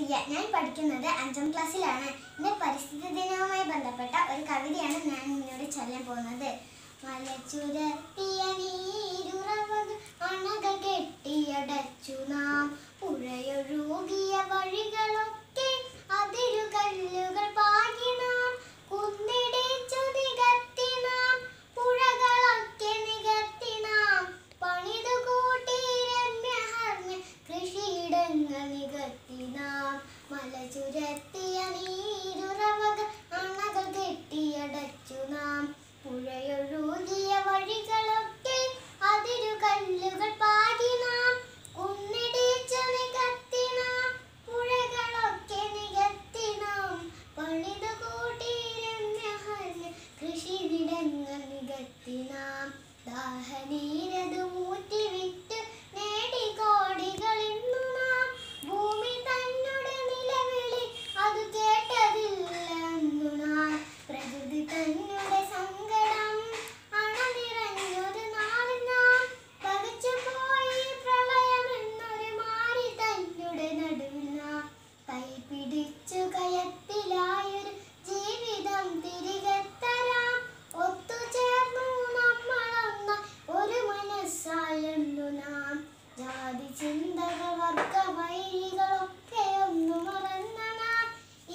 പ്രിയ ഞാൻ പഠിക്കുന്നത് അഞ്ചാം ക്ലാസ്സിലാണ് ഇന്ന് പരിസ്ഥിതി ദിനവുമായി ബന്ധപ്പെട്ട ഒരു കവിതയാണ് ഞാൻ നിന്നോട് ചൊല്ലാൻ പോകുന്നത് മലച്ചുരത്തിയ നീരുറവകൾ അണകൾ കെട്ടിയടച്ചു നാം പുഴയൊഴുകിയ വഴികളൊക്കെ അതിരുകല്ലുകൾ പാകി നാം കുന്നിടിച്ചു നികത്തി നാം പുഴകളൊക്കെ നികത്തി നാം പണിതു കൂട്ടി രമ്യഹർമ്മ്യ കൃഷിയിടങ്ങൾ നികത്തി നാം മല ചുരത്തിയ നീരുറവകൾ അണകൾ കെട്ടിയടച്ചു നാം പുഴയൊഴുകിയ വഴികളൊക്കെ അതിരുകല്ലുകൾ പാകി നാം കുന്നിടിച്ചു നികത്തി നാം പുഴകളൊക്കെ നികത്തി നാം പണിതു കൂട്ടി രമ്യഹർമ്മ്യ കൃഷിയിടങ്ങൾ നികത്തി നാം ദാഹനീരതു മൂറ്റി വിറ്റ് നേടി കോടികൾ ഇന്നു നാം ഭൂമി തന്നുടെ നിലവിളി അത് കേട്ടതില്ലെന്നു നാം പ്രകൃതി തന്നുടെ സങ്കടം അണനിറഞ്ഞൊരു നാളിൽ നാം പകച്ചു പോയി പ്രളയം എന്നൊരു മാറി തന്നുടെ നടുവിൽ നാം കൈ പിടിച്ചു കയത്തിലായൊരു ജീവിതം തിരികെ തരാം ഒത്തുചേർന്നു നമ്മളൊന്ന ഒരു മനസ്സായെന്നു നാം ജാതി ചിന്തകൾ വർഗ വൈരികളൊക്കെ ഒന്നു മറന്ന നാം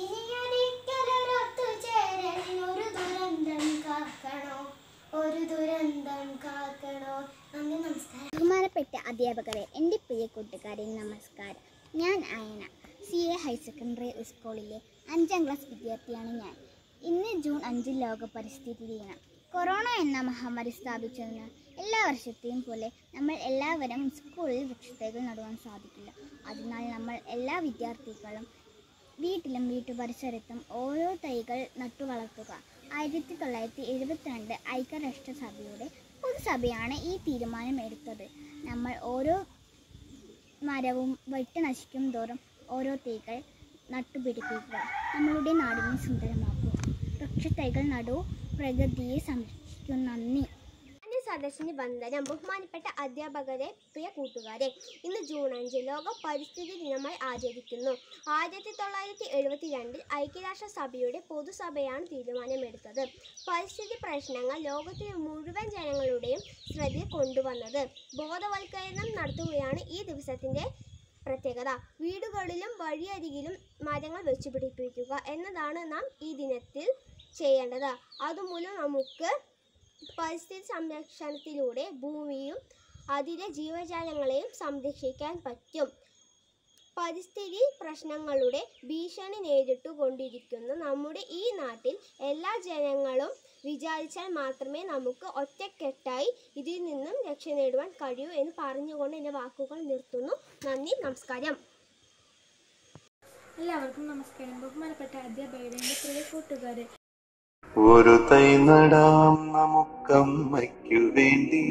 ഇനിയൊരിക്കലൊരൊത്തുചേരലിനൊരു ദുരന്തം കാക്കണോ ഒരു ദുരന്തം കാക്കണോ നന്ദി നമസ്കാരം ബഹുമാനപ്പെട്ട അധ്യാപകരെ എൻ്റെ പ്രിയ കൂട്ടുകാരെ നമസ്കാരം ഞാൻ Ayana C A higher secondary സ്കൂളിലെ അഞ്ചാം ക്ലാസ് വിദ്യാർത്ഥിയാണ് ഞാൻ ഇന്ന് ജൂൺ അഞ്ച് ലോക പരിസ്ഥിതി ദിനം കൊറോണ എന്ന മഹാമാരി സ്ഥാപിച്ചതിന് എല്ലാ വർഷത്തെയും പോലെ നമ്മൾ എല്ലാവരും സ്കൂളിൽ വൃക്ഷത്തൈകൾ നടുവാൻ സാധിക്കില്ല അതിനാൽ നമ്മൾ എല്ലാ വിദ്യാർത്ഥികളും വീട്ടിലും വീട്ടുപരിസരത്തും ഓരോ തൈകൾ നട്ടു വളർത്തുക ആയിരത്തി തൊള്ളായിരത്തി എഴുപത്തിരണ്ട് ഐക്യരാഷ്ട്രസഭയുടെ പൊതുസഭയാണ് ഈ തീരുമാനം എടുത്തത് നമ്മൾ ഓരോ മരവും വെട്ടി നശിക്കും തോറും ഓരോ തൈകൾ നട്ടുപിടിപ്പിക്കുക നമ്മളുടെ നാടിനെ സുന്ദരമാക്കൂ വൃക്ഷത്തൈകൾ നടൂ പ്രകൃതിയെ സംരക്ഷിക്കും നന്ദി സദസ്സിന് വന്ദനം ബഹുമാനപ്പെട്ട അധ്യാപകരെ പ്രിയ കൂട്ടുകാരെ ഇന്ന് ജൂൺ അഞ്ച് ലോക പരിസ്ഥിതി ദിനമായി ആചരിക്കുന്നു ആയിരത്തി തൊള്ളായിരത്തി എഴുപത്തി രണ്ടിൽ ഐക്യരാഷ്ട്രസഭയുടെ പൊതുസഭയാണ് തീരുമാനമെടുത്തത് പരിസ്ഥിതി പ്രശ്നങ്ങൾ ലോകത്തിലെ മുഴുവൻ ജനങ്ങളുടെയും ശ്രദ്ധയിൽ കൊണ്ടുവന്നത് ബോധവൽക്കരണം നടത്തുകയാണ് ഈ ദിവസത്തിൻ്റെ പ്രത്യേകത വീടുകളിലും വഴിയരികിലും മരങ്ങൾ വെച്ച് പിടിപ്പിക്കുക എന്നതാണ് നാം ഈ ദിനത്തിൽ ചെയ്യേണ്ടത് അതുമൂലം നമുക്ക് പരിസ്ഥിതി സംരക്ഷണത്തിലൂടെ ഭൂമിയും അതിലെ ജീവജാലങ്ങളെയും സംരക്ഷിക്കാൻ പറ്റും പരിസ്ഥിതി പ്രശ്നങ്ങളുടെ ഭീഷണി നേരിട്ടു കൊണ്ടിരിക്കുന്ന നമ്മുടെ ഈ നാട്ടിൽ എല്ലാ ജനങ്ങളും വിചാരിച്ചാൽ മാത്രമേ നമുക്ക് ഒറ്റക്കെട്ടായി ഇതിൽ നിന്നും രക്ഷ നേടുവാൻ കഴിയൂ എന്ന് പറഞ്ഞുകൊണ്ട് എൻ്റെ വാക്കുകൾ നിർത്തുന്നു നന്ദി നമസ്കാരം എല്ലാവർക്കും നമസ്കാരം ബഹുമാനപ്പെട്ട അധ്യാപകരെ എൻ്റെ പ്രിയ കൂട്ടുകാരെ ഒരു തൈ നടാം നമുക്കമ്മയ്ക്കു വേണ്ടി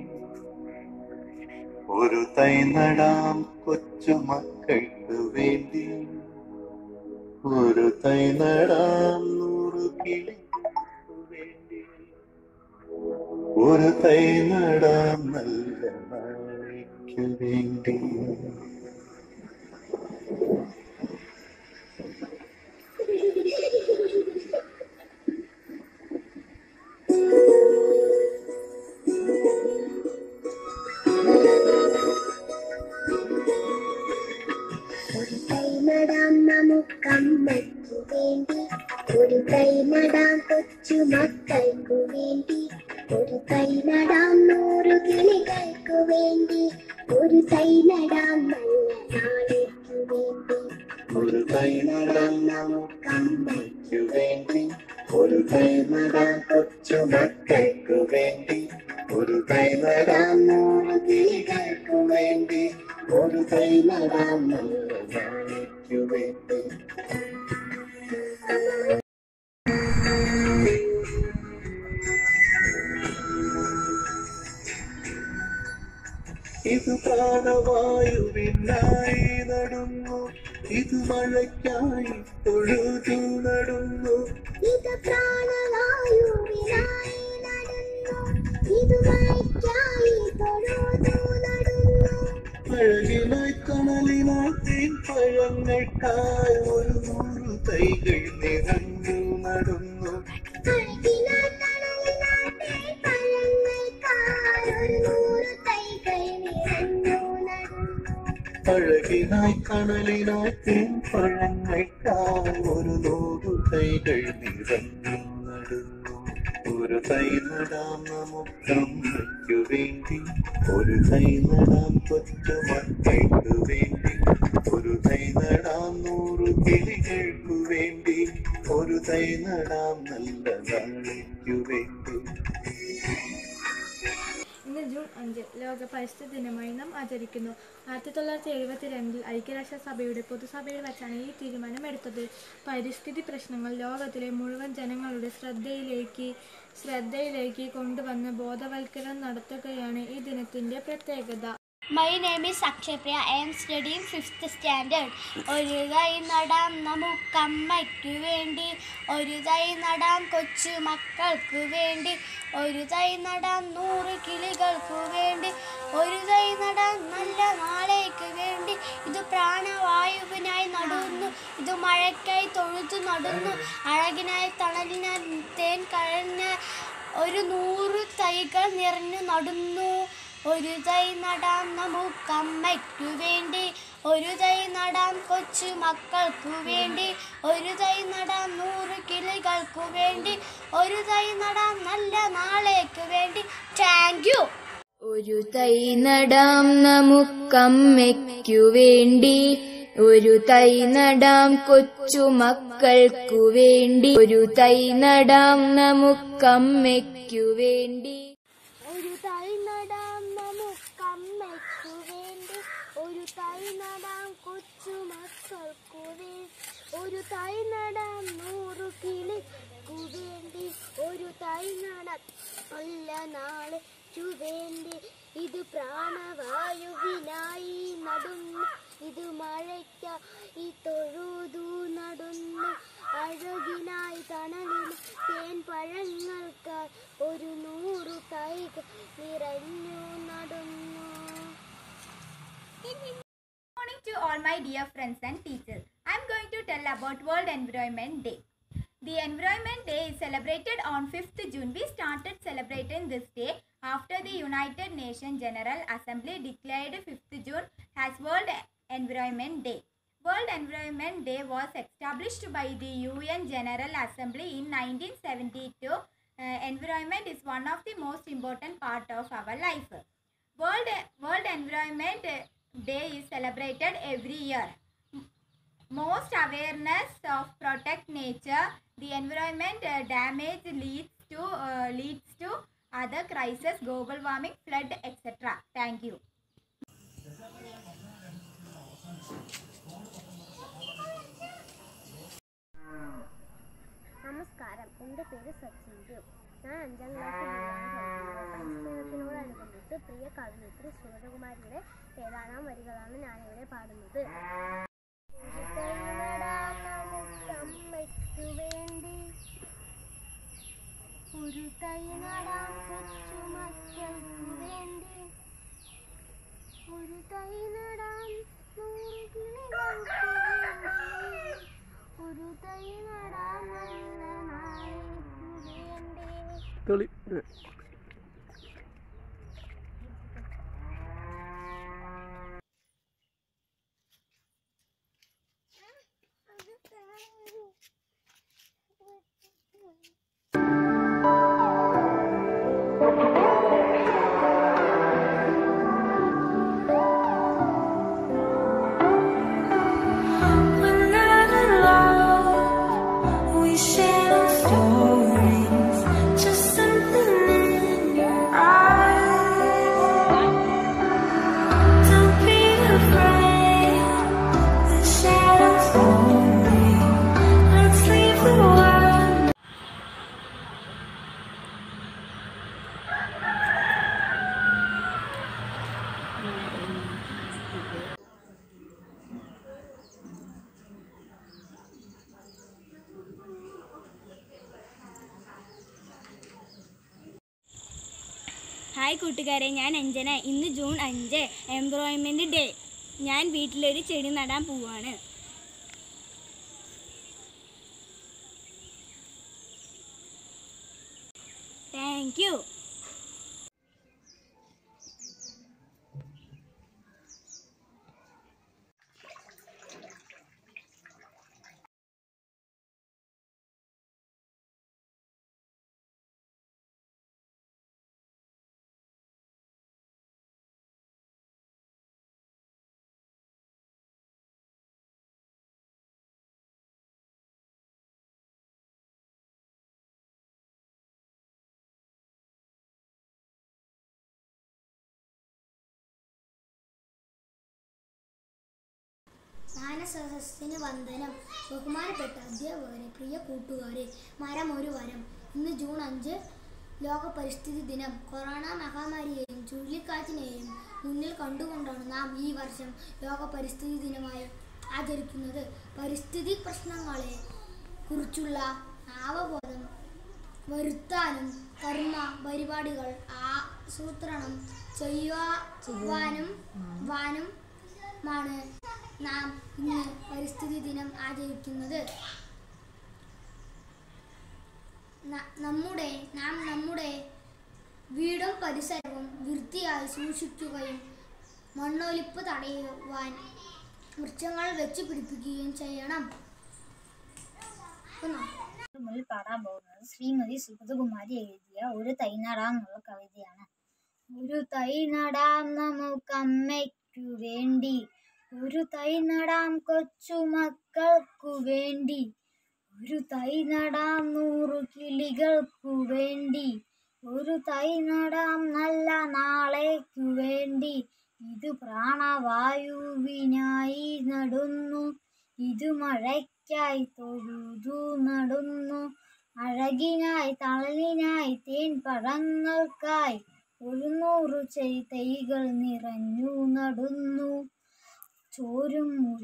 ഒരു തൈ നടാം കൊച്ചുമക്കൾക്ക് വേണ്ടി ഒരു തൈ നടാം നൂറ് കിളികൾക്കു വേണ്ടി ഒരു തൈ നടാം നല്ല നാളേക്കു വേണ്ടി ഒരു കൈ നടാം നമുക്കമ്മയ്ക്കു വേണ്ടി ഒരു കൈ നടാം കൊച്ചു മക്കൾക്കു വേണ്ടി ഒരു കൈ നടാം നൂറ് കിളികൾക്കു വേണ്ടി ഒരു കൈ നടാം നല്ല നാളേക്കു വേണ്ടി ഒരു തൈ നടാം നമുക്കമ്മയ്ക്കു വേണ്ടി ഒരു തൈ നടാം കൊച്ചുമക്കൾക്കു വേണ്ടി ഒരു തൈ നടാം നൂറ് കിളികൾക്കു വേണ്ടി ഒരു തൈ നടാം നല്ല നാളേക്കു വേണ്ടി ഇത് പ്രാണവായുവിനായി നടുന്നു ഇത് മഴയ്ക്കായി തൊഴുതു നടുന്നു ഇത് പ്രാണവായുവിനായി നടന്നു ഇത് മഴയ്ക്കായി തൊഴുതു നടന്നു അഴകിനായി കണലിനായി തേൻ പഴങ്ങൾക്കായി ഒരു നൂറ് തൈകൾ നിറഞ്ഞു നടന്നു അഴകിനാൽ കടലിനാട്ടെ പഴങ്ങൾക്കായി ഒരു നൂറ് തൈകൾ നിറഞ്ഞു നടന്നു അഴകിനായി കണലിനായി തേൻ പഴങ്ങൾക്കായി ഒരു നൂറ് തൈകൾ നിറഞ്ഞു നടന്നു ഒരു തൈ നടാം നമുക്കമ്മയ്ക്കു വേണ്ടി ഒരു തൈ നടാം കൊച്ചു മക്കൾക്കു വേണ്ടി ഒരു തൈ നടാം നൂറു കിളികൾക്കു വേണ്ടി ഒരു തൈ നടാം നല്ല നാളേക്കു വേണ്ടി ഇന്ന് ജൂൺ അഞ്ച് ലോക പരിസ്ഥിതി ദിനമായി നാം ആചരിക്കുന്നു ആയിരത്തി തൊള്ളായിരത്തി എഴുപത്തി രണ്ടിൽ ഐക്യരാഷ്ട്രസഭയുടെ പൊതുസഭയിൽ വെച്ചാണ് ഈ തീരുമാനം എടുത്തത് പരിസ്ഥിതി പ്രശ്നങ്ങൾ ലോകത്തിലെ മുഴുവൻ ജനങ്ങളുടെ ശ്രദ്ധയിലേക്ക് ശ്രദ്ധയിലേക്ക് കൊണ്ടുവന്ന് ബോധവൽക്കരണം നടത്തുകയാണ് ഈ ദിനത്തിന്റെ പ്രത്യേകത my name is Akshayapriya I'm studying fifth standard ഒരു തൈ നടാം നമുക്കമ്മയ്ക്കു വേണ്ടി ഒരു തൈ നടാം കൊച്ചു മക്കൾക്കു വേണ്ടി ഒരു തൈ നടാം നൂറ് കിളികൾക്കു വേണ്ടി ഒരു തൈ നടാം നല്ല നാളേക്ക് വേണ്ടി ഇത് പ്രാണവായുവിനായി നടുന്നു ഇത് മഴയ്ക്കായി തൊഴുതു നടുന്നു അഴകിനായി തണലിനായി തേൻ കഴിഞ്ഞ ഒരു നൂറ് തൈകൾ നിറഞ്ഞു നടുന്നു ഒരു തൈ നടാം നമുക്കമ്മയ്ക്കു വേണ്ടി ഒരു തൈ നടാം കൊച്ചു മക്കൾക്കു വേണ്ടി ഒരു തൈ നടാം നൂറ് കിളികൾക്കു വേണ്ടി ഒരു തൈ നടാം നല്ല നാളേക്ക് വേണ്ടി താങ്ക് യു ഒരു തൈ നടാം നമുക്കമ്മയ്ക്കു വേണ്ടി ഒരു തൈ നടാം കൊച്ചു മക്കൾക്കു വേണ്ടി ഒരു തൈ നടാം നമുക്കമ്മയ്ക്കു വേണ്ടി ഒരു തൈ നടാം നമുക്കമ്മയ്ക്കു വേണ്ടി ഒരു തൈ നടാം കൊച്ചു മക്കൾക്കു വേണ്ടി ഒരു തൈ നടാം നൂറു കിളിക്കു വേണ്ടി ഒരു തൈ നടാം നല്ല നാളേക്കു വേണ്ടി ഇത് പ്രാണവായുവിനായി നടുന്നു ഇത് മഴയ്ക്കായി തൊഴുതു നടുന്നു അഴകിനായി തണലിന് തേൻ പഴങ്ങൾക്കായി ഒരു നൂറു തൈകൾ നിറഞ്ഞു നടന്നു morning to all my dear friends and teachers. I am going to tell about World Environment Day. The Environment Day is celebrated on 5th June. We started celebrating this day after the United Nations General Assembly declared 5th June as World Environment Day. World Environment Day was established by the UN General Assembly in 1972. Uh, environment is one of the most important part of our life. World, World Environment Day is celebrated every year. M- Most awareness of protect nature, the environment uh, damage leads to uh, leads to other crises, global warming, flood, etc. Thank you. നമസ്കാരം എൻ്റെ പേര് സച്ചിൻജു ഞാൻ അഞ്ചാം ക്ലാസ്സിൽ പരിസ്ഥിതിദിനത്തിനോടനുബന്ധിച്ച് പ്രിയ കവയിത്രി സുഗതകുമാരിയുടെ ഏതാനാം വരികളാണ് ഞാനിവിടെ പാടുന്നത് ഒരു തൈ നടാം നമുക്കമ്മയ്ക്കു വേണ്ടി ഒരു തൈ നടാം കൊച്ചുമക്കൾക്കു വേണ്ടി ഒരു തൈ നടാം നൂറ് കിളികൾക്കു വേണ്ടി ഒരു തൈ നടാം നല്ല നാളേക്കു വേണ്ടി We're not alone. We share our stories, just something hi കൂട്ടുകാരെ ഞാൻ അഞ്ജന ഇന്ന് ജൂൺ അഞ്ച് എംപ്ലോയ്മെൻറ്റ് ഡേ ഞാൻ വീട്ടിലൊരു ചെടി നടാൻ പോവാണ് താങ്ക് യു മാനസഹസ്യന് വന്ദനം ബഹുമാനപ്പെട്ട അധ്യാപകരെ പ്രിയ കൂട്ടുകാരെ മരം ഒരു വരം ഇന്ന് ജൂൺ അഞ്ച് ലോക പരിസ്ഥിതി ദിനം കൊറോണ മഹാമാരിയെയും ചുഴലിക്കാറ്റിനെയും മുന്നിൽ കണ്ടുകൊണ്ടാണ് നാം ഈ വർഷം ലോക പരിസ്ഥിതി ദിനമായി ആചരിക്കുന്നത് പരിസ്ഥിതി പ്രശ്നങ്ങളെ കുറിച്ചുള്ള അവബോധം വരുത്താനും കർമ്മ പരിപാടികൾ ആസൂത്രണം ചെയ്യുവാനും വാനും മാണ് നാം ഇന്ന് പരിസ്ഥിതി ദിനം ആചരിക്കുന്നത് ന- നമ്മുടെ നാം നമ്മുടെ വീടും പരിസരവും വൃത്തിയായി സൂക്ഷിക്കുകയും മണ്ണൊലിപ്പ് തടയുവാൻ വൃക്ഷങ്ങൾ വെച്ച് പിടിപ്പിക്കുകയും ചെയ്യണം ഒന്നാം മുന്നിൽ പാടാൻ പോകുന്നത് ശ്രീമതി സുഗതകുമാരി എഴുതിയ ഒരു തൈ നടാം എന്നുള്ള കവിതയാണ് ഒരു തൈ നടാം നമുക്കമ്മയ്ക്കു വേണ്ടി ഒരു തൈ നടാം കൊച്ചുമക്കൾക്കു വേണ്ടി ഒരു തൈ നടാം നൂറു കിളികൾക്കു വേണ്ടി ഒരു തൈ നടാം നല്ല നാളേക്കു വേണ്ടി ഇത് പ്രാണവായുവിനായി നടുന്നു ഇത് മഴയ്ക്കായി തൊഴുതു നടുന്നു അഴകിനായി തളലിനായി തേൻ പഴങ്ങൾക്കായി ഒരു നൂറു ചെയ് തൈകൾ നിറഞ്ഞു നടുന്നു ചോരും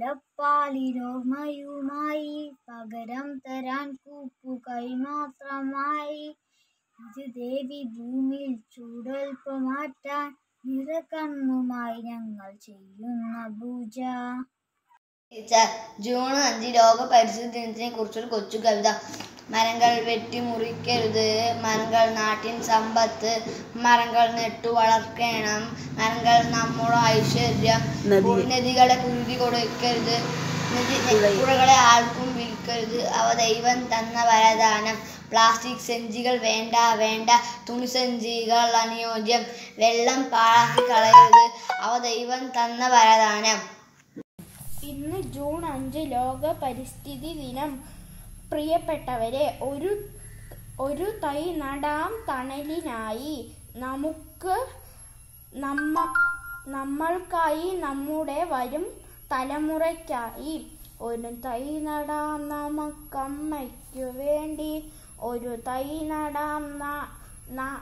മുലപ്പാലിനോർമ്മയുമായി പകരം തരാൻ കൂപ്പുകൈ മാത്രമായി ഇത് ദേവി ഭൂമിയിൽ ചൂടൽപ്പ് മാറ്റാൻ നിറകണ്ണുമായി ഞങ്ങൾ ചെയ്യുന്ന പൂജ ടീച്ചർ ജൂൺ അഞ്ച് ലോക പരിസ്ഥിതി ദിനത്തിനെ കുറിച്ചൊരു കൊച്ചു കവിത മരങ്ങൾ വെട്ടി മുറിക്കരുത് മരങ്ങൾ നാട്ടിൻ സമ്പത്ത് മരങ്ങൾ നെട്ടു വളർക്കണം മരങ്ങൾ നമ്മുടെ ഐശ്വര്യം നദികളെ കുരുതി കൊടുക്കരുത് നദി പുഴകളെ ആർക്കും വിൽക്കരുത് അവ ദൈവം തന്ന വരദാനം പ്ലാസ്റ്റിക് സഞ്ചികൾ വേണ്ട വേണ്ട തുണിസഞ്ചികൾ അനുയോജ്യം വെള്ളം പാഴാക്കി കളയരുത് അവ ദൈവം തന്ന വരദാനം ഇന്ന് ജൂൺ അഞ്ച് ലോക പരിസ്ഥിതി ദിനം പ്രിയപ്പെട്ടവരെ ഒരു ഒരു തൈ നടാം തണലിനായി നമുക്ക് നമ്മ നമ്മൾക്കായി നമ്മുടെ വരും തലമുറയ്ക്കായി ഒരു തൈ നടാം നമുക്കമ്മയ്ക്കു വേണ്ടി ഒരു തൈ നടാം ന- ന-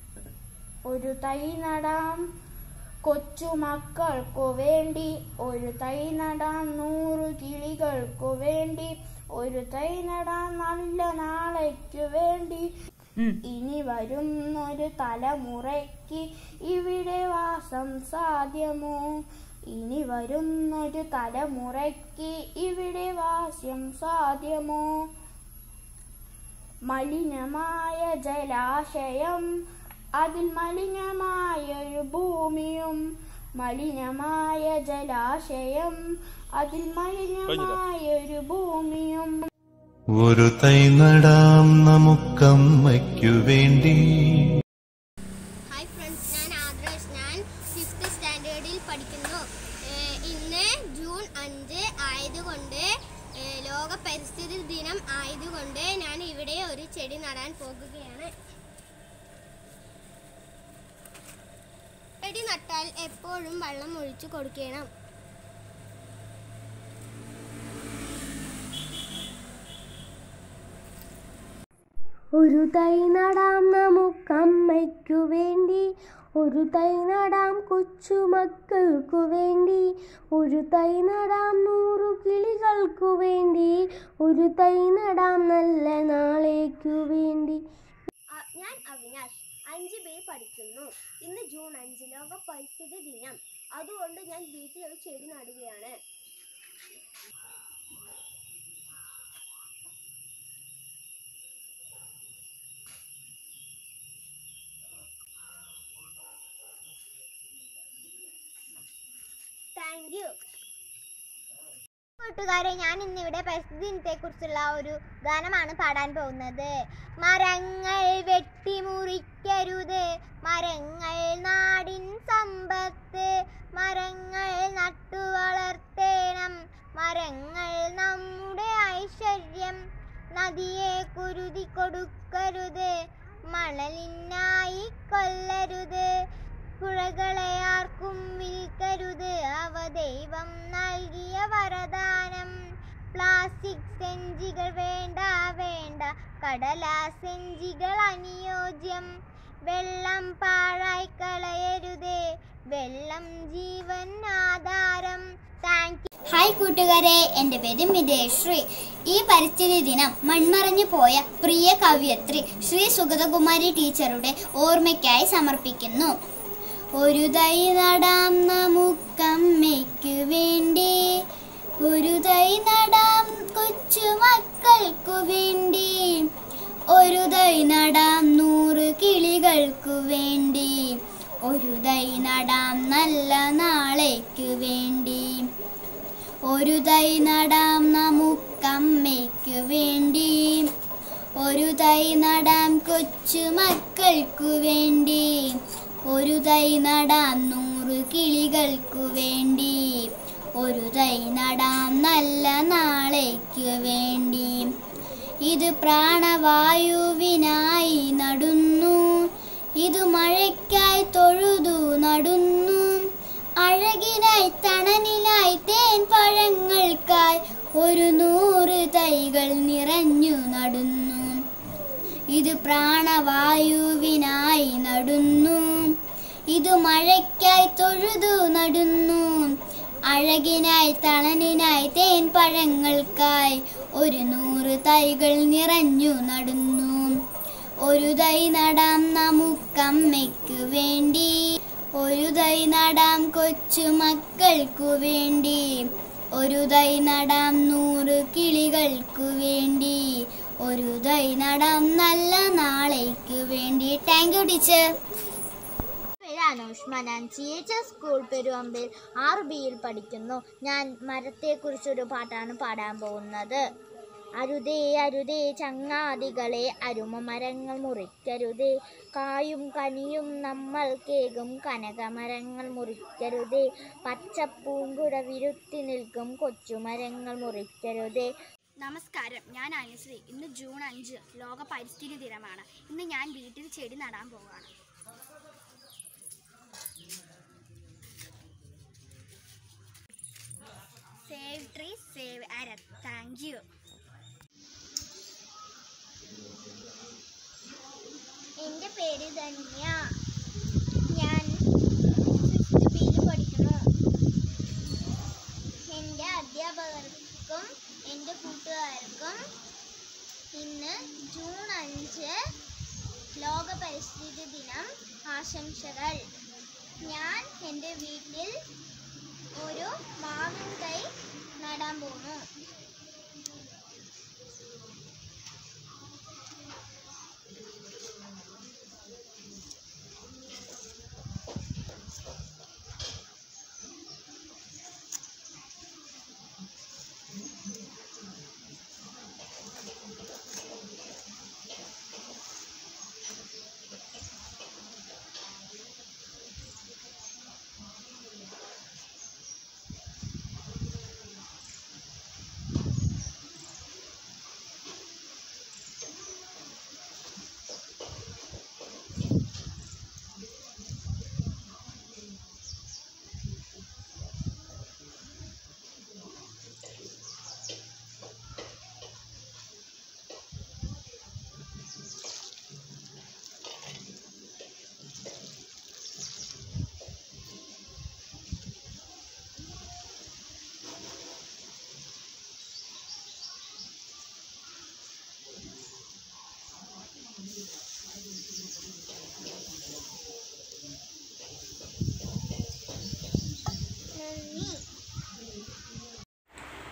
ഒരു തൈ നടാം കൊച്ചുമക്കൾക്കു വേണ്ടി ഒരു തൈ നടാം നൂറു കിളികൾക്കു വേണ്ടി ഒരു തൈ നടാം നല്ല നാളേക്കു വേണ്ടി ഇനി വരുന്നൊരു തലമുറയ്ക്ക് ഇവിടെ വാസം സാധ്യമോ ഇനി വരുന്നൊരു തലമുറയ്ക്ക് ഇവിടെ വാസ്യം സാധ്യമോ മലിനമായ ജലാശയം അതിൽ മലിനമായൊരു ഭൂമിയും മലിനമായ ജലാശയം അതിൽ മലിനമായൊരു ഭൂമിയും ഒരു തൈ നടാം നമുക്കമ്മയ്ക്കു വേണ്ടി ഹായ് ഫ്രണ്ട്സ് ഞാൻ ആദ്രേഷ് ഞാൻ ഫിഫ്ത്ത് സ്റ്റാൻഡേർഡിൽ പഠിക്കുന്നു ഏഹ് ഇന്ന് ജൂൺ അഞ്ച് ആയതുകൊണ്ട് ഏഹ് ലോക പരിസ്ഥിതി ദിനം ആയതുകൊണ്ട് ഞാൻ ഇവിടെ ഒരു ചെടി നടാൻ പോകുകയാണ് ചെടി നട്ടാൽ എപ്പോഴും വെള്ളം ഒഴിച്ചു കൊടുക്കണം ഒരു തൈ നടാം നമുക്കമ്മയ്ക്കു വേണ്ടി ഒരു തൈ നടാം കൊച്ചുമക്കൾക്കു വേണ്ടി ഒരു തൈ നടാം നൂറു കിളികൾക്കു വേണ്ടി ഒരു തൈ നടാം നല്ല നാളേക്കു വേണ്ടി ഞാൻ അവിനാഷ് അഞ്ച് പേര് പഠിക്കുന്നു ഇന്ന് ജൂൺ അഞ്ച് ലോക പരിസ്ഥിതി ദിനം അതുകൊണ്ട് ഞാൻ വീട്ടിൽ ഒരു ചെടി നടുകയാണ് താങ്ക് യു കൂട്ടുകാരെ ഞാൻ ഇന്നിവിടെ പരിസ്ഥിതി ദിനത്തെ കുറിച്ചുള്ള ഒരു ഗാനമാണ് പാടാൻ പോകുന്നത് മരങ്ങൾ വെട്ടിമുറിക്കരുത് മരങ്ങൾ നാടിൻ സമ്പത്ത് മരങ്ങൾ നട്ടു വളർത്തേണം മരങ്ങൾ നമ്മുടെ ഐശ്വര്യം നദിയെ കുരുതി കൊടുക്കരുത് മണലിനായി കൊല്ലരുത് പുഴകളെ ആർക്കും വിൽക്കരുത് അവ ദൈവം നൽകിയ വരദാനം പ്ലാസ്റ്റിക് സെഞ്ചികൾ വേണ്ട വേണ്ട കടലാസ് സെഞ്ചികൾ അനുയോജ്യം വെള്ളം പാഴായി കളയരുത് വെള്ളം ജീവൻ ആധാരം താങ്ക് ഹായ് കൂട്ടുകാരെ എൻ്റെ പേര് മിതേശ്രീ ഈ പരിസ്ഥിതി ദിനം മൺമറഞ്ഞു പോയ പ്രിയ കവയത്രി ശ്രീ സുഗതകുമാരി ടീച്ചറുടെ ഓർമ്മയ്ക്കായി സമർപ്പിക്കുന്നു ഒരു തൈ നടാം നമുക്കമ്മയ്ക്കു വേണ്ടി ഒരു തൈ നടാം കൊച്ചുമക്കൾക്കു വേണ്ടി ഒരു തൈ നടാം നൂറ് കിളികൾക്കു വേണ്ടി ഒരു തൈ നടാം നല്ല നാളേക്കു വേണ്ടി ഒരു തൈ നടാം നമുക്കമ്മയ്ക്കു വേണ്ടി ഒരു തൈ നടാം കൊച്ചുമക്കൾക്കു വേണ്ടി ഒരു തൈ നടാം നൂറ് കിളികൾക്കു വേണ്ടി ഒരു തൈ നടാം നല്ല നാളേക്കു വേണ്ടി ഇത് പ്രാണവായുവിനായി നടുന്നു ഇത് മഴയ്ക്കായി തൊഴുതു നടുന്നു അഴകിനായി തണനിലായി തേൻ പഴങ്ങൾക്കായി ഒരു നൂറ് തൈകൾ നിറഞ്ഞു നടുന്നു ഇത് പ്രാണവായുവിനായി നടുന്നു ഇത് മഴയ്ക്കായി തൊഴുതു നടുന്നു അഴകിനായി തളനിനായി തേൻ പഴങ്ങൾക്കായി ഒരു നൂറ് തൈകൾ നിറഞ്ഞു നടുന്നു ഒരു തൈ നടാം നമുക്കമ്മയ്ക്കു വേണ്ടി ഒരു തൈ നടാം കൊച്ചുമക്കൾക്കു വേണ്ടി ഒരു തൈ നടാം നൂറ് കിളികൾക്കു വേണ്ടി ഒരു തൈ നടാം നല്ല നാളേക്കു വേണ്ടി താങ്ക് യു ടീച്ചർ പേര് അനൂഷ്മ ഞാൻ സി എച്ച് എസ് സ്കൂൾ പെരുവമ്പിൽ ആറ് ബിയിൽ പഠിക്കുന്നു ഞാൻ മരത്തെക്കുറിച്ചൊരു പാട്ടാണ് പാടാൻ പോകുന്നത് അരുതേ അരുതേ ചങ്ങാതികളെ അരുമ മരങ്ങൾ മുറിക്കരുതേ കായും കനിയും നമ്മൾ കേകും കനകമരങ്ങൾ മുറിക്കരുതേ പച്ചപ്പൂങ്കുട വിരുത്തി നിൽക്കും കൊച്ചുമരങ്ങൾ മുറിക്കരുതേ നമസ്കാരം ഞാൻ അനുശ്രീ ഇന്ന് ജൂൺ അഞ്ച് ലോക പരിസ്ഥിതി ദിനമാണ് ഇന്ന് ഞാൻ വീട്ടിൽ ചെടി നടാൻ പോവുകയാണ് save tree save earth thank you എൻ്റെ പേര് ധന്യ ഞാൻ ഫിഫ്ത്ത് ബിയിൽ പഠിക്കുന്നു എൻ്റെ അധ്യാപകർക്കും എൻ്റെ കൂട്ടുകാർക്കും ഇന്ന് ജൂൺ അഞ്ച് ലോക പരിസ്ഥിതി ദിനം ആശംസകൾ ഞാൻ എൻ്റെ വീട്ടിൽ ഒരു മാവിൻ തൈ നടാൻ പോകുന്നു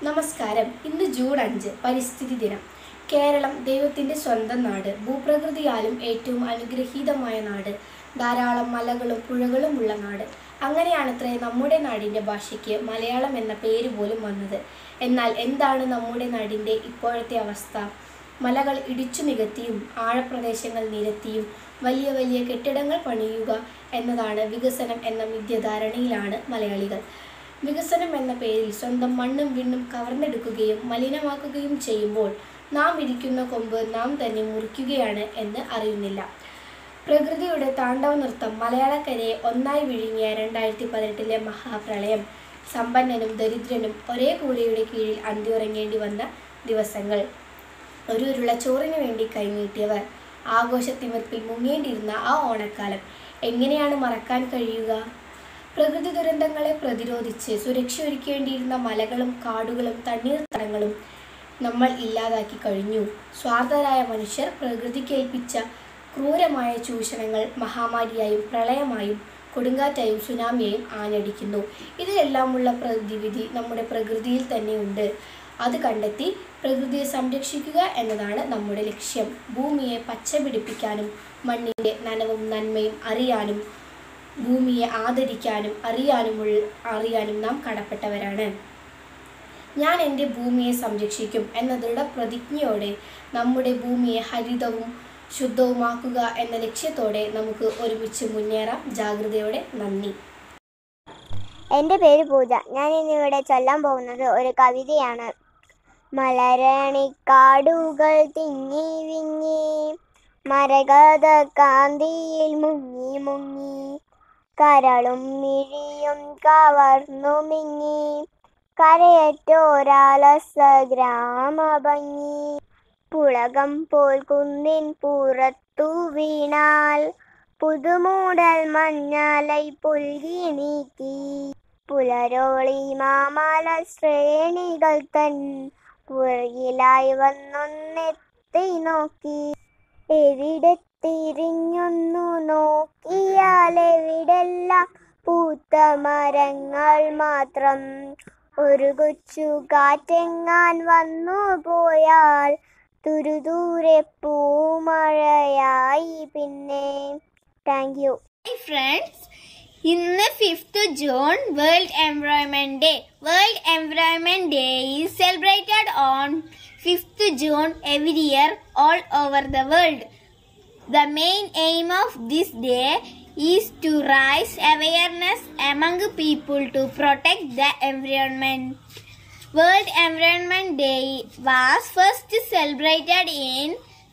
നമസ്കാരം ഇന്ന് ജൂൺ അഞ്ച് പരിസ്ഥിതി ദിനം കേരളം ദൈവത്തിൻ്റെ സ്വന്തം നാട് ഭൂപ്രകൃതിയാലും ഏറ്റവും അനുഗ്രഹീതമായ നാട് ധാരാളം മലകളും പുഴകളും ഉള്ള നാട് അങ്ങനെയാണത്രേ നമ്മുടെ നാടിൻ്റെ ഭാഷയ്ക്ക് മലയാളം എന്ന പേര് പോലും വന്നത് എന്നാൽ എന്താണ് നമ്മുടെ നാടിൻ്റെ ഇപ്പോഴത്തെ അവസ്ഥ മലകൾ ഇടിച്ചു നികത്തിയും ആഴപ്രദേശങ്ങൾ നിരത്തിയും വലിയ വലിയ കെട്ടിടങ്ങൾ പണിയുക എന്നതാണ് വികസനം എന്ന മിഥ്യധാരണയിലാണ് മലയാളികൾ വികസനം എന്ന പേരിൽ സ്വന്തം മണ്ണും വിണ്ണും കവർന്നെടുക്കുകയും മലിനമാക്കുകയും ചെയ്യുമ്പോൾ നാം ഇരിക്കുന്ന കൊമ്പ് നാം തന്നെ മുറിക്കുകയാണ് എന്ന് അറിയുന്നില്ല പ്രകൃതിയുടെ താണ്ഡവ നൃത്തം മലയാളക്കരയെ ഒന്നായി വിഴുങ്ങിയ രണ്ടായിരത്തി പതിനെട്ടിലെ മഹാപ്രളയം സമ്പന്നനും ദരിദ്രനും ഒരേ കൂരയുടെ കീഴിൽ അന്തിയുറങ്ങേണ്ടി വന്ന ദിവസങ്ങൾ ഒരു ഉരുളച്ചോറിന് വേണ്ടി കൈനീട്ടിയവർ ആഘോഷത്തിമിർപ്പിൽ മുങ്ങേണ്ടിയിരുന്ന ആ ഓണക്കാലം എങ്ങനെയാണ് മറക്കാൻ കഴിയുക പ്രകൃതി ദുരന്തങ്ങളെ പ്രതിരോധിച്ച് സുരക്ഷ ഒരുക്കേണ്ടിയിരുന്ന മലകളും കാടുകളും തണ്ണീർത്തടങ്ങളും നമ്മൾ ഇല്ലാതാക്കി കഴിഞ്ഞു സ്വാർത്ഥരായ മനുഷ്യർ പ്രകൃതിക്കേൽപ്പിച്ച ക്രൂരമായ ചൂഷണങ്ങൾ മഹാമാരിയായും പ്രളയമായും കൊടുങ്കാറ്റായും സുനാമിയായും ആഞ്ഞടിക്കുന്നു ഇതിലെല്ലാമുള്ള പ്രതിവിധി നമ്മുടെ പ്രകൃതിയിൽ തന്നെയുണ്ട് അത് കണ്ടെത്തി പ്രകൃതിയെ സംരക്ഷിക്കുക എന്നതാണ് നമ്മുടെ ലക്ഷ്യം ഭൂമിയെ പച്ച പിടിപ്പിക്കാനും മണ്ണിൻ്റെ നനവും നന്മയും അറിയാനും ഭൂമിയെ ആദരിക്കാനും അറിയാനുമുള്ള അറിയാനും നാം കടപ്പെട്ടവരാണ് ഞാൻ എൻ്റെ ഭൂമിയെ സംരക്ഷിക്കും എന്ന ദൃഢപ്രതിജ്ഞയോടെ നമ്മുടെ ഭൂമിയെ ഹരിതവും ശുദ്ധവുമാക്കുക എന്ന ലക്ഷ്യത്തോടെ നമുക്ക് ഒരുമിച്ച് മുന്നേറാം ജാഗ്രതയോടെ നന്ദി എൻ്റെ പേര് പൂജ ഞാൻ ഇന്നിവിടെ ചൊല്ലാൻ പോകുന്നത് ഒരു കവിതയാണ് മലരണിക്കാടുകൾ തിങ്ങി വിങ്ങി മരകത കാന്തിയിൽ മുങ്ങി മുങ്ങി കരളും മിഴിയും കവർന്നു മിങ്ങി കരയറ്റോരാലസ ഗ്രാമഭംഗി പുളകം പോൽ കുന്നിൻ പുറത്തു വീണാൽ പുതുമൂടൽ മഞ്ഞാലൈ പുൽകി നീക്കി പുലരോളി മാമല ശ്രേണികൾ തൻ പുറകിലായി വന്നൊന്നെത്തി നോക്കി എവിടെ തിരിഞ്ഞൊന്നു നോക്കിയാൽ എവിടെല്ലാം പൂത്ത മരങ്ങൾ മാത്രം ഒരു കൊച്ചു കാറ്റെങ്ങാൻ വന്നു പോയാൽ തുരുദൂരെ പൂമഴയായി പിന്നെ താങ്ക് യു ഫ്രണ്ട്സ് ഇന്ന് fifth June world environment day world environment day is celebrated on fifth June every year all over the world The main aim of this day is to raise awareness among people to protect the environment. World Environment Day was first celebrated in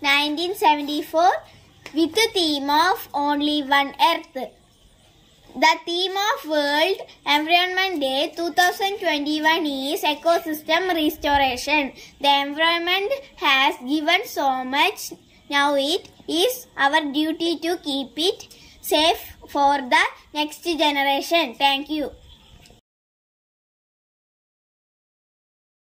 1974 with the theme of Only One Earth. The theme of World Environment Day 2021 is Ecosystem Restoration. The environment has given so much now it is our duty to keep it safe for the next generation. Thank you.